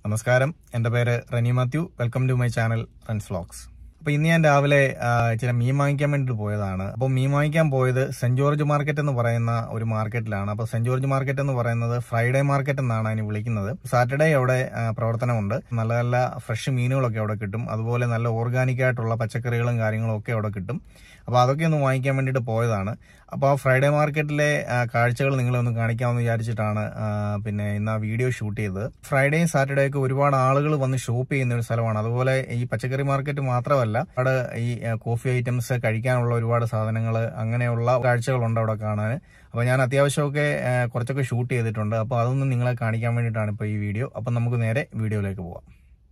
നമസ്കാരം എൻ്റെ പേര് Rani Mathew welcome to my channel runs vlogs അപ്പോൾ ഇന്ന് ഞാൻ രാവിലെ ആ, ചില മീൻ വാങ്ങിക്കാൻ വേണ്ടിയിട്ട് പോയതാണ് അപ്പോൾ മീൻ വാങ്ങിക്കാൻ പോയത് സെന്റ് ജോർജ് മാർക്കറ്റ് എന്ന് പറയുന്ന ഒരു മാർക്കറ്റിലാണ് അപ്പോൾ സെന്റ് ജോർജ് മാർക്കറ്റ് എന്ന് പറയുന്നത് ഫ്രൈഡേ മാർക്കറ്റ് എന്നാണ് അതിന് വിളിക്കുന്നത് സാറ്റർഡേ അവിടെ ആ, പ്രവർത്തനമുണ്ട് നല്ല നല്ല ഫ്രഷ് മീനുകളൊക്കെ അവിടെ കിട്ടും അതുപോലെ നല്ല ഓർഗാനിക് ആയിട്ടുള്ള പച്ചക്കറികളും കാര്യങ്ങളും ഒക്കെ അവിടെ കിട്ടും അപ്പോൾ അതൊക്കെ ഒന്ന് വാങ്ങിക്കാൻ വേണ്ടിയിട്ട് പോയതാണ് അപ്പോൾ ആ ഫ്രൈഡേ മാർക്കറ്റിലെ ആ, കാഴ്ചകൾ നിങ്ങളെ ഒന്ന് കാണിക്കാമെന്ന് വിചാരിച്ചിട്ടാണ് ആ, പിന്നെ ഇന്ന് ആ വീഡിയോ ഷൂട്ട് ചെയ്തത് ഫ്രൈഡേയും സാറ്റർഡേ ഒക്കെ ഒരുപാട് ആളുകൾ വന്ന് ഷോപ്പ് ചെയ്യുന്ന ഒരു സ്ഥലമാണ് അതുപോലെ ഈ പച്ചക്കറി മാർക്കറ്റ് മാത്രമല്ല അവിടെ ഈ ആ, കോഫി ഐറ്റംസ് കഴിക്കാനുള്ള ഒരുപാട് സാധനങ്ങൾ അങ്ങനെയുള്ള കാഴ്ചകളുണ്ട് അവിടെ കാണാൻ അപ്പോൾ ഞാൻ അത്യാവശ്യമൊക്കെ ആ, കുറച്ചൊക്കെ ഷൂട്ട് ചെയ്തിട്ടുണ്ട് അപ്പോൾ അതൊന്നും നിങ്ങളെ കാണിക്കാൻ വേണ്ടിയിട്ടാണ് ഇപ്പോൾ ഈ വീഡിയോ അപ്പം നമുക്ക് നേരെ വീഡിയോയിലേക്ക് പോവാം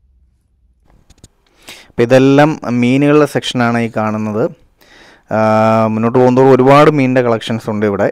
അപ്പോൾ ഇതെല്ലാം മീനുകളുടെ സെക്ഷനാണ് ഈ കാണുന്നത് ആ, മുന്നോട്ട് പോകുന്നതോറും ഒരുപാട് മീനിൻ്റെ കളക്ഷൻസ് ഉണ്ട് ഇവിടെ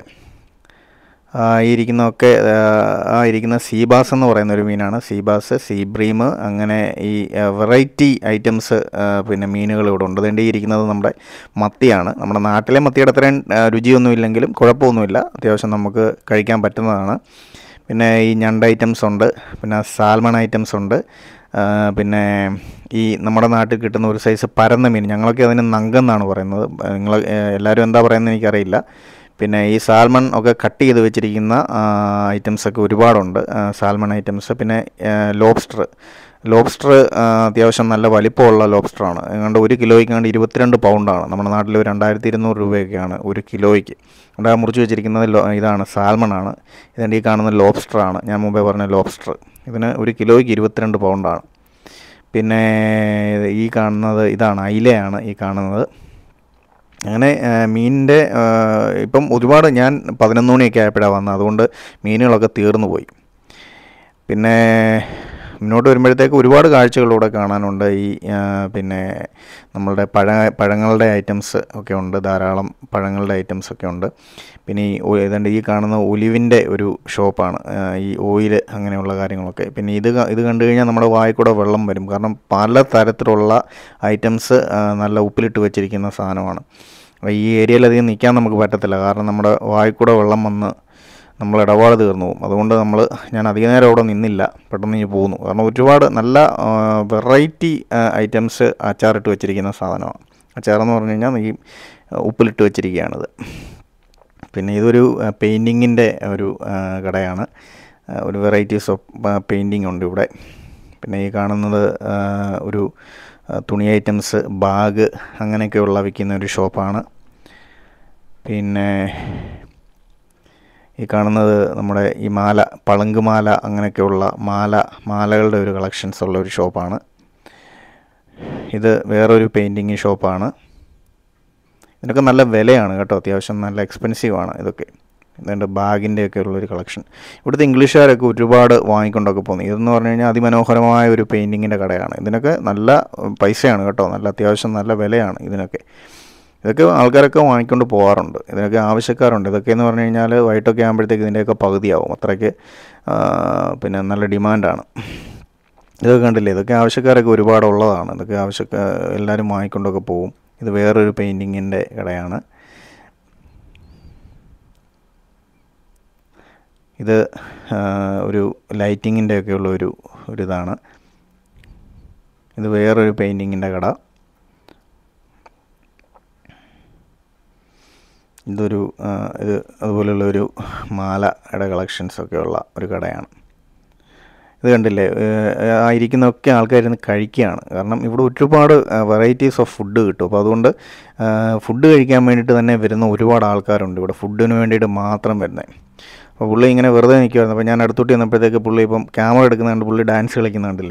ആ, ഈ ഇരിക്കുന്നതൊക്കെ ആ, ആ ഇരിക്കുന്ന സീബാസ് എന്ന് പറയുന്ന ഒരു മീനാണ് സീബാസ് സീബ്രീം അങ്ങനെ ഈ വെറൈറ്റി ഐറ്റംസ് പിന്നെ മീനുകൾ ഇവിടെ ഉണ്ട് അതുകൊണ്ട് ഈ ഇരിക്കുന്നത് നമ്മുടെ മത്തിയാണ് നമ്മുടെ നാട്ടിലെ മത്തിയുടെ അത്രയും ആ, രുചിയൊന്നും ഇല്ലെങ്കിലും കുഴപ്പമൊന്നുമില്ല അത്യാവശ്യം നമുക്ക് കഴിക്കാൻ പറ്റുന്നതാണ് പിന്നെ ഈ ഞണ്ട് ഐറ്റംസ് ഉണ്ട് പിന്നെ സാൽമൺ ഐറ്റംസ് ഉണ്ട് ആ, പിന്നെ ഈ നമ്മുടെ നാട്ടിൽ കിട്ടുന്ന ഒരു സൈസ് പരന്ന മീൻ ഞങ്ങളൊക്കെ അതിന് നങ്കെന്നാണ് പറയുന്നത് നിങ്ങൾ എല്ലാവരും എന്താ പറയുന്നത് എനിക്കറിയില്ല പിന്നെ ഈ സാൽമൺ ഒക്കെ കട്ട് ചെയ്ത് വെച്ചിരിക്കുന്ന ഐറ്റംസ് ഒക്കെ ഒരുപാടുണ്ട് ആ, സാൽമൺ ഐറ്റംസ് പിന്നെ ലോബ്സ്റ്റർ ലോബ്സ്റ്റർ അത്യാവശ്യം നല്ല വലിപ്പമുള്ള ലോബ്സ്റ്ററാണ് ഏതാണ്ട് ഒരു കിലോയ്ക്ക് കണ്ട് ഇരുപത്തിരണ്ട് പൗണ്ടാണ് നമ്മുടെ നാട്ടിൽ ഒരു രണ്ടായിരത്തി ഇരുന്നൂറ് രൂപയൊക്കെയാണ് ഒരു കിലോയ്ക്ക് അവിടെ മുറിച്ച് വെച്ചിരിക്കുന്നത് ലോ- ഇതാണ് സാൽമൺ ആണ് ഇതിൻ്റെ ഈ കാണുന്ന ലോബ്സ്റ്റർ ആണ് ഞാൻ മുമ്പേ പറഞ്ഞ ലോബ്സ്റ്റർ ഇതിന് ഒരു കിലോയ്ക്ക് ഇരുപത്തിരണ്ട് പൗണ്ടാണ് പിന്നെ ഈ കാണുന്നത് ഇതാണ് അയിലയാണ് ഈ കാണുന്നത് അങ്ങനെ ആ, മീനിൻ്റെ ആ, ഇപ്പം ഒരുപാട് ഞാൻ പതിനൊന്ന് മണിയൊക്കെ ആയപ്പോഴാണ് വന്നത് അതുകൊണ്ട് മീനുകളൊക്കെ തീർന്നു പോയി പിന്നെ മുന്നോട്ട് വരുമ്പോഴത്തേക്ക് ഒരുപാട് കാഴ്ചകളിലൂടെ കാണാനുണ്ട് ഈ ആ, പിന്നെ നമ്മളുടെ പഴ പഴങ്ങളുടെ ഐറ്റംസ് ഒക്കെ ഉണ്ട് ധാരാളം പഴങ്ങളുടെ ഐറ്റംസ് ഒക്കെ ഉണ്ട് പിന്നെ ഈ ഒ- ഏതാണ്ട് ഈ കാണുന്ന ഒലിവിൻ്റെ ഒരു ഷോപ്പാണ് ആ, ഈ ഓയിൽ അങ്ങനെയുള്ള കാര്യങ്ങളൊക്കെ പിന്നെ ഇത് ക- ഇത് കണ്ടു കഴിഞ്ഞാൽ നമ്മുടെ വായിൽ കൂടെ വെള്ളം വരും കാരണം പല തരത്തിലുള്ള ഐറ്റംസ് നല്ല ഉപ്പിലിട്ട് വെച്ചിരിക്കുന്ന സാധനമാണ് അപ്പോൾ ഈ ഏരിയയിൽ അധികം നിൽക്കാൻ നമുക്ക് പറ്റത്തില്ല കാരണം നമ്മുടെ വായിൽ കൂടെ വെള്ളം വന്ന് നമ്മൾ ഇടപാട് തീർന്നു പോകും അതുകൊണ്ട് നമ്മൾ ഞാൻ അധിക നേരം അവിടെ നിന്നില്ല പെട്ടെന്ന് ഇനി പോന്നു കാരണം ഒരുപാട് നല്ല വെറൈറ്റി ഐറ്റംസ് അച്ചാറിട്ട് വെച്ചിരിക്കുന്ന സാധനമാണ് അച്ചാറെന്ന് പറഞ്ഞു കഴിഞ്ഞാൽ ഈ ഉപ്പിലിട്ട് വെച്ചിരിക്കുകയാണിത് പിന്നെ ഇതൊരു പെയിൻറ്റിങ്ങിൻ്റെ ഒരു ആ, കടയാണ് ആ, ഒരു വെറൈറ്റീസ് ഓഫ് പെയിൻറ്റിങ് ഉണ്ട് ഇവിടെ പിന്നെ ഈ കാണുന്നത് ആ, ഒരു ആ, തുണി ഐറ്റംസ് ബാഗ് അങ്ങനെയൊക്കെയുള്ള വിൽക്കുന്ന ഒരു ഷോപ്പാണ് പിന്നെ ഈ കാണുന്നത് നമ്മുടെ ഈ മാല പളുങ്കുമാല അങ്ങനെയൊക്കെയുള്ള മാല മാലകളുടെ ഒരു കളക്ഷൻസ് ഉള്ള ഒരു ഷോപ്പാണ് ഇത് വേറൊരു പെയിൻറ്റിങ് ഷോപ്പാണ് ഇതിനൊക്കെ നല്ല വിലയാണ് കേട്ടോ അത്യാവശ്യം നല്ല എക്സ്പെൻസീവ് ആണ് ഇതൊക്കെ ഇതുണ്ട് ബാഗിൻ്റെ ഒക്കെ ഉള്ളൊരു കളക്ഷൻ ഇവിടുത്തെ ഇംഗ്ലീഷുകാരൊക്കെ ഒരുപാട് വാങ്ങിക്കൊണ്ടൊക്കെ പോകുന്നു ഇതെന്ന് പറഞ്ഞു കഴിഞ്ഞാൽ അതിമനോഹരമായ ഒരു പെയിൻറ്റിങ്ങിൻ്റെ കടയാണ് ഇതിനൊക്കെ നല്ല പൈസയാണ് കേട്ടോ നല്ല അത്യാവശ്യം നല്ല വിലയാണ് ഇതിനൊക്കെ ഇതൊക്കെ ആൾക്കാരൊക്കെ വാങ്ങിക്കൊണ്ട് പോകാറുണ്ട് ഇതിനൊക്കെ ആവശ്യക്കാരുണ്ട് ഇതൊക്കെ എന്ന് പറഞ്ഞു കഴിഞ്ഞാൽ വൈകിട്ടൊക്കെ ആകുമ്പോഴത്തേക്ക് ഇതിൻ്റെയൊക്കെ പകുതിയാവും അത്രയ്ക്ക് ആ, പിന്നെ നല്ല ഡിമാൻഡാണ് ഇതൊക്കെ കണ്ടില്ലേ ഇതൊക്കെ ആവശ്യക്കാരൊക്കെ ഒരുപാട് ഉള്ളതാണ് ഇതൊക്കെ ആവശ്യക്കാർ എല്ലാവരും വാങ്ങിക്കൊണ്ടൊക്കെ പോകും ഇത് വേറൊരു പെയിൻറ്റിങ്ങിൻ്റെ കടയാണ് ഇത് ആ, ഒരു ലൈറ്റിങ്ങിൻ്റെ ഒക്കെ ഉള്ള ഒരു ഒരു ഇതാണ് ഇത് വേറൊരു പെയിൻറ്റിങ്ങിൻ്റെ കട ഇതൊരു ആ, ഇത് അതുപോലെയുള്ള ഒരു മാലയുടെ കളക്ഷൻസ് ഒക്കെ ഉള്ള ഒരു കടയാണ് ഇത് കണ്ടില്ലേ ഏഹ് ആ ഇരിക്കുന്നൊക്കെ ആൾക്കാർ ഇരുന്ന് കഴിക്കുകയാണ് കാരണം ഇവിടെ ഒരുപാട് വെറൈറ്റീസ് ഓഫ് ഫുഡ് കിട്ടും അപ്പോൾ അതുകൊണ്ട് ഫുഡ് കഴിക്കാൻ വേണ്ടിയിട്ട് തന്നെ വരുന്ന ഒരുപാട് ആൾക്കാരുണ്ട് ഇവിടെ ഫുഡിന് വേണ്ടിയിട്ട് മാത്രം വരുന്നത് അപ്പോൾ പുള്ളി ഇങ്ങനെ വെറുതെ നിൽക്കുമായിരുന്നു അപ്പോൾ ഞാൻ അടുത്തോട്ട് ചെന്നപ്പോഴത്തേക്ക് പുള്ളി ഇപ്പം ക്യാമറ എടുക്കുന്ന കണ്ട് പുള്ളി ഡാൻസ് കളിക്കുന്ന കണ്ടില്ലേ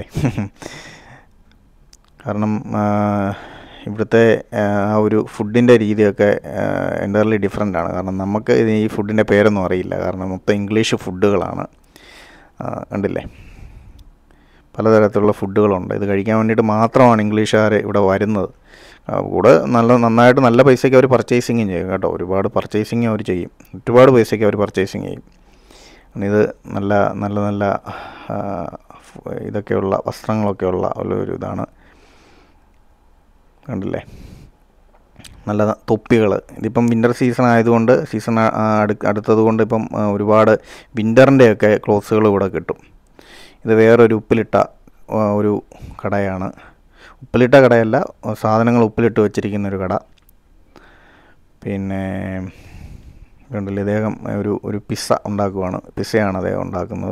കാരണം ആ, ഇവിടുത്തെ ആ ആ ഒരു ഫുഡിൻ്റെ രീതിയൊക്കെ എൻ്റർലി ഡിഫറെൻ്റ് ആണ് കാരണം നമുക്ക് ഇത് ഈ ഫുഡിൻ്റെ പേരൊന്നും അറിയില്ല കാരണം മൊത്തം ഇംഗ്ലീഷ് ഫുഡുകളാണ് ആ, കണ്ടില്ലേ പലതരത്തിലുള്ള ഫുഡുകളുണ്ട് ഇത് കഴിക്കാൻ വേണ്ടിയിട്ട് മാത്രമാണ് ഇംഗ്ലീഷുകാർ ഇവിടെ വരുന്നത് ആ, കൂടെ നല്ല നന്നായിട്ട് നല്ല പൈസയ്ക്ക് അവർ പർച്ചേസിങ്ങും ചെയ്യും കേട്ടോ ഒരുപാട് പർച്ചേസിങ് അവർ ചെയ്യും ഒരുപാട് പൈസയ്ക്ക് അവർ പർച്ചേസിങ് ചെയ്യും ഇത് നല്ല നല്ല നല്ല ആ, ഫ്- ഇതൊക്കെയുള്ള വസ്ത്രങ്ങളൊക്കെയുള്ള ഉള്ള ഒരു ഇതാണ് കണ്ടില്ലേ നല്ല തൊപ്പികൾ ഇതിപ്പം വിൻ്റർ സീസൺ ആയതുകൊണ്ട് സീസൺ അടു അടുത്തത് കൊണ്ട് ഇപ്പം ആ, ഒരുപാട് വിൻ്ററിൻ്റെയൊക്കെ ക്ലോത്ത്സുകൾ ഇവിടെ കിട്ടും ഇത് വേറൊരു ഉപ്പിലിട്ട ആ, ഒരു കടയാണ് ഉപ്പിലിട്ട കടയല്ല സാധനങ്ങൾ ഉപ്പിലിട്ട് വെച്ചിരിക്കുന്ന ഒരു കട പിന്നെ കണ്ടില്ലേ ഇദ്ദേഹം ഒരു ഒരു പിസ്സ ഉണ്ടാക്കുവാണ് പിസ്സയാണ് അദ്ദേഹം ഉണ്ടാക്കുന്നത്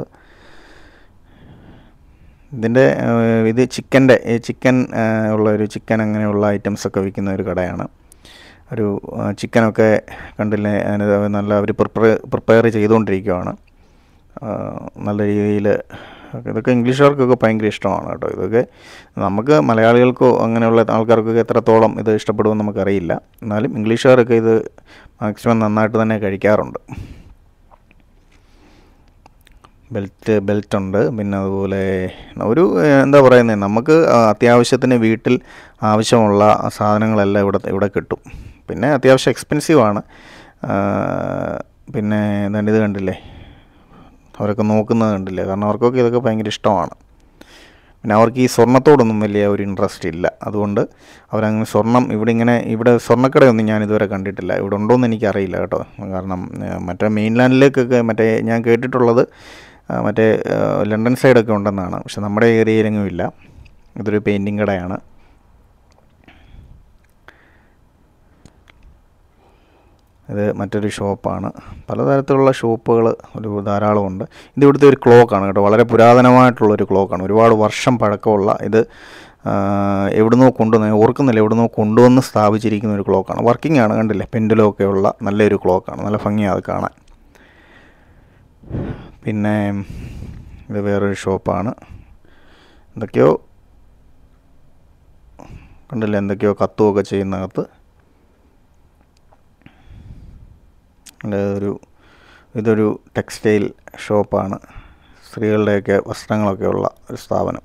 ഇതിൻ്റെ ഏഹ്, ഇത് ചിക്കൻ്റെ ഈ ചിക്കൻ ഏഹ്, ഉള്ള ഒരു ചിക്കൻ അങ്ങനെയുള്ള ഐറ്റംസ് ഒക്കെ വിൽക്കുന്ന ഒരു കടയാണ് ഒരു ആ, ചിക്കനൊക്കെ കണ്ടില്ലേ അതിന് നല്ല അവർ പ്രിപ്പയർ പ്രിപ്പയർ ചെയ്തുകൊണ്ടിരിക്കുകയാണ് ആ, നല്ല രീതിയിൽ ഇതൊക്കെ ഇംഗ്ലീഷുകാർക്കൊക്കെ ഭയങ്കര ഇഷ്ടമാണ് കേട്ടോ ഇതൊക്കെ നമുക്ക് മലയാളികൾക്കോ അങ്ങനെയുള്ള ആൾക്കാർക്കൊക്കെ എത്രത്തോളം ഇത് ഇഷ്ടപ്പെടുമെന്ന് നമുക്കറിയില്ല എന്നാലും ഇംഗ്ലീഷുകാരൊക്കെ ഇത് മാക്സിമം നന്നായിട്ട് തന്നെ കഴിക്കാറുണ്ട് ബെൽറ്റ് ബെൽറ്റ് ഉണ്ട് പിന്നെ അതുപോലെ ഒരു ഏഹ്, എന്താ പറയുന്നത് നമുക്ക് ആ, അത്യാവശ്യത്തിന് വീട്ടിൽ ആവശ്യമുള്ള സാധനങ്ങളെല്ലാം ഇവിടെ ഇവിടെ കിട്ടും പിന്നെ അത്യാവശ്യം എക്സ്പെൻസീവ് ആണ് ആ, പിന്നെ എന്താണ്ട് ഇത് കണ്ടില്ലേ അവരൊക്കെ നോക്കുന്നത് കണ്ടില്ലേ കാരണം അവർക്കൊക്കെ ഇതൊക്കെ ഭയങ്കര ഇഷ്ടമാണ് പിന്നെ അവർക്ക് ഈ സ്വർണ്ണത്തോടൊന്നും വലിയ ഒരു ഇൻട്രസ്റ്റ് ഇല്ല അതുകൊണ്ട് അവരങ്ങനെ സ്വർണം ഇവിടെ ഇങ്ങനെ ഇവിടെ സ്വർണ്ണക്കടയൊന്നും ഞാൻ ഇതുവരെ കണ്ടിട്ടില്ല ഇവിടെ ഉണ്ടോയെന്ന് എനിക്കറിയില്ല കേട്ടോ കാരണം ഏഹ്, മറ്റേ മെയിൻലാൻഡിലേക്കൊക്കെ മറ്റേ ഞാൻ കേട്ടിട്ടുള്ളത് ആ, മറ്റേ ഏഹ്, ലണ്ടൻ സൈഡൊക്കെ ഉണ്ടെന്നാണ് പക്ഷെ നമ്മുടെ ഏരിയയിലെങ്ങും ഇല്ല ഇതൊരു പെയിൻറ്റിങ് കടയാണ് ഇത് മറ്റൊരു ഷോപ്പാണ് പലതരത്തിലുള്ള ഷോപ്പുകൾ ഒരു ധാരാളമുണ്ട് ഇത് ഇവിടുത്തെ ഒരു ക്ലോക്കാണ് കേട്ടോ വളരെ പുരാതനമായിട്ടുള്ളൊരു ക്ലോക്കാണ് ഒരുപാട് വർഷം പഴക്കമുള്ള ഇത് ആ, എവിടുന്നോ കൊണ്ടുവന്ന് ഓർക്കുന്നില്ല എവിടുന്നോ കൊണ്ടുവന്ന് സ്ഥാപിച്ചിരിക്കുന്ന ഒരു ക്ലോക്കാണ് വർക്കിംഗ് ആണ് കണ്ടില്ലേ പെൻഡലോ ഒക്കെ ഉള്ള നല്ലൊരു ക്ലോക്കാണ് നല്ല ഭംഗിയാണ് അത് കാണാൻ പിന്നെ ഇത് വേറൊരു ഷോപ്പാണ് എന്തൊക്കെയോ കണ്ടില്ലേ എന്തൊക്കെയോ കത്തുമൊക്കെ ചെയ്യുന്നകത്ത് ഇവിടെ ഒരു ഇതൊരു ടെക്സ്റ്റൈൽ ഷോപ്പാണ് സ്ത്രീകളുടെയൊക്കെ വസ്ത്രങ്ങളൊക്കെ ഉള്ള ഒരു സ്ഥാപനം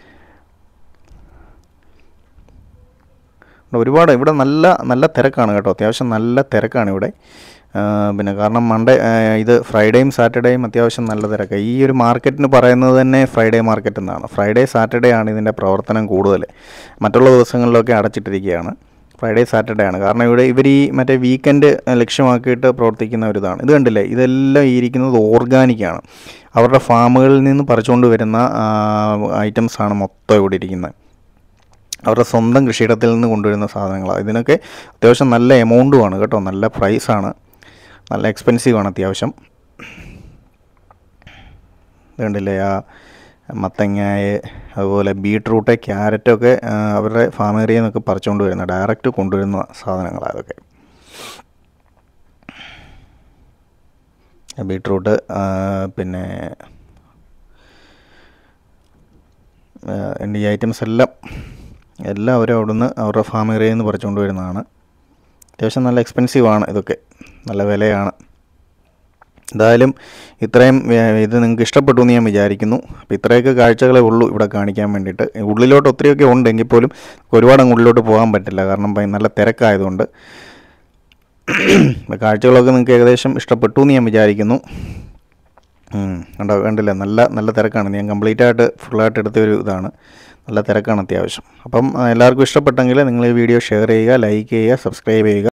ഇവിടെ ഒരുപാട് ഇവിടെ നല്ല നല്ല തിരക്കാണ് കേട്ടോ അത്യാവശ്യം നല്ല തിരക്കാണ് ഇവിടെ ആ, പിന്നെ കാരണം മൺഡേ ആ, ഇത് ഫ്രൈഡേയും സാറ്റർഡേയും അത്യാവശ്യം നല്ല തിരക്കാണ് ഈ ഒരു മാർക്കറ്റിന് പറയുന്നത് തന്നെ ഫ്രൈഡേ മാർക്കറ്റ് എന്നാണ് ഫ്രൈഡേ സാറ്റർഡേ ആണ് ഇതിൻ്റെ പ്രവർത്തനം കൂടുതൽ മറ്റുള്ള ദിവസങ്ങളിലൊക്കെ അടച്ചിട്ടിരിക്കുകയാണ് ഫ്രൈഡേ സാറ്റർഡേ ആണ് കാരണം ഇവിടെ ഇവർ ഈ മറ്റേ വീക്കെൻഡ് ലക്ഷ്യമാക്കിയിട്ട് പ്രവർത്തിക്കുന്ന ഒരു ഇതാണ് ഇത് കണ്ടില്ലേ ഇതെല്ലാം ഈ ഇരിക്കുന്നത് ഓർഗാനിക്കാണ് അവരുടെ ഫാമുകളിൽ നിന്ന് പറിച്ചുകൊണ്ട് വരുന്ന ഐറ്റംസാണ് മൊത്തം ഇവിടെ ഇരിക്കുന്നത് അവരുടെ സ്വന്തം കൃഷിയിടത്തിൽ നിന്ന് കൊണ്ടുവരുന്ന സാധനങ്ങളാണ് ഇതിനൊക്കെ അത്യാവശ്യം നല്ല എമൗണ്ടുമാണ് കേട്ടോ നല്ല പ്രൈസാണ് നല്ല എക്സ്പെൻസീവ് ആണ് അത്യാവശ്യം ഇത് കണ്ടില്ലേ ആ മത്തങ്ങായ അതുപോലെ ബീട്രൂട്ട് ക്യാരറ്റൊക്കെ ആ, അവരുടെ ഫാം ഏരിയയിൽ നിന്നൊക്കെ പറിച്ചുകൊണ്ട് വരുന്ന ഡയറക്റ്റ് കൊണ്ടുവരുന്ന സാധനങ്ങളാണ് അതൊക്കെ ബീട്രൂട്ട് ആ, പിന്നെ ആ, ഈ ഐറ്റംസ് എല്ലാം എല്ലാം അവർ അവിടുന്ന് അവരുടെ ഫാം ഏരിയയിൽ നിന്ന് പറിച്ചുകൊണ്ട് വരുന്നതാണ് അത്യാവശ്യം നല്ല എക്സ്പെൻസീവ് ആണ് ഇതൊക്കെ നല്ല വിലയാണ് എന്തായാലും ഇത്രയും ഏഹ്, ഇത് നിങ്ങൾക്ക് ഇഷ്ടപ്പെട്ടു എന്ന് ഞാൻ വിചാരിക്കുന്നു അപ്പോൾ ഇത്രയൊക്കെ കാഴ്ചകളേ ഉള്ളൂ ഇവിടെ കാണിക്കാൻ വേണ്ടിയിട്ട് ഉള്ളിലോട്ട് ഒത്തിരിയൊക്കെ ഉണ്ട് എങ്കിൽ പോലും ഒരുപാട് അങ്ങ് ഉള്ളിലോട്ട് പോകാൻ പറ്റില്ല കാരണം ഭയ- നല്ല തിരക്കായതുകൊണ്ട് അപ്പോൾ കാഴ്ചകളൊക്കെ നിങ്ങൾക്ക് ഏകദേശം ഇഷ്ടപ്പെട്ടു എന്ന് ഞാൻ വിചാരിക്കുന്നു ഉം, കണ്ടോ കണ്ടില്ല നല്ല നല്ല തിരക്കാണ് ഞാൻ കംപ്ലീറ്റ് ആയിട്ട് ഫുള്ളായിട്ട് എടുത്ത ഒരു ഇതാണ് നല്ല തിരക്കാണ് അത്യാവശ്യം അപ്പം ആ, എല്ലാവർക്കും ഇഷ്ടപ്പെട്ടെങ്കിൽ നിങ്ങൾ ഈ വീഡിയോ ഷെയർ ചെയ്യുക ലൈക്ക് ചെയ്യുക സബ്സ്ക്രൈബ് ചെയ്യുക